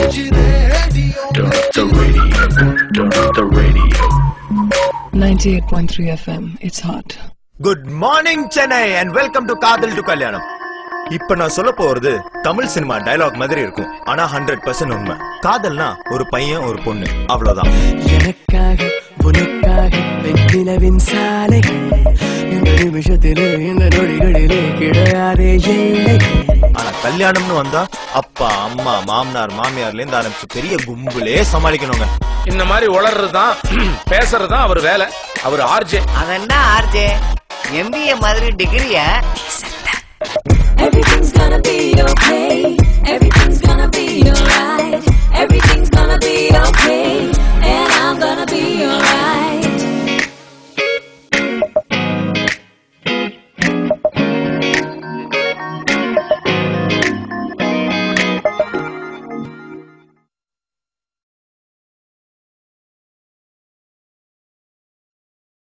Turn up the radio. Turn up the radio. 98.3 FM. It's hot. Good morning Chennai and welcome to காதல் to கல்யாணம் இப்ப நான் சொல்ல போறது தமிழ் சினிமா டயலாக் மாதிரி இருக்கும் ஆனா ஹண்ட்ரட் பர்சன்ட் உண்மை காதல்னா ஒரு பையன் ஒரு பொண்ணு அவ்வளவுதான் எனக்காக உனக்காக வெண்ணிலவின் சாலைகள் இந்த நிமிஷத்திலே இந்த நொடிகளிலே கிடையாதே எல்லை ஆனா கல்யாணம்னு வந்தா அப்பா அம்மா மாமனார் மாமியார்ல இருந்து ஆரம்பிச்சு பெரிய கும்பலே சமாளிக்கணுங்க இந்த மாதிரி உளறதுதான் பேசுறதுதான் அவர் வேலை அவர் ஆர்ஜே அவன் தான் ஆர்ஜே எம்பிஏ மாதிரி டிகிரியா Everything's gonna be okay. Everything's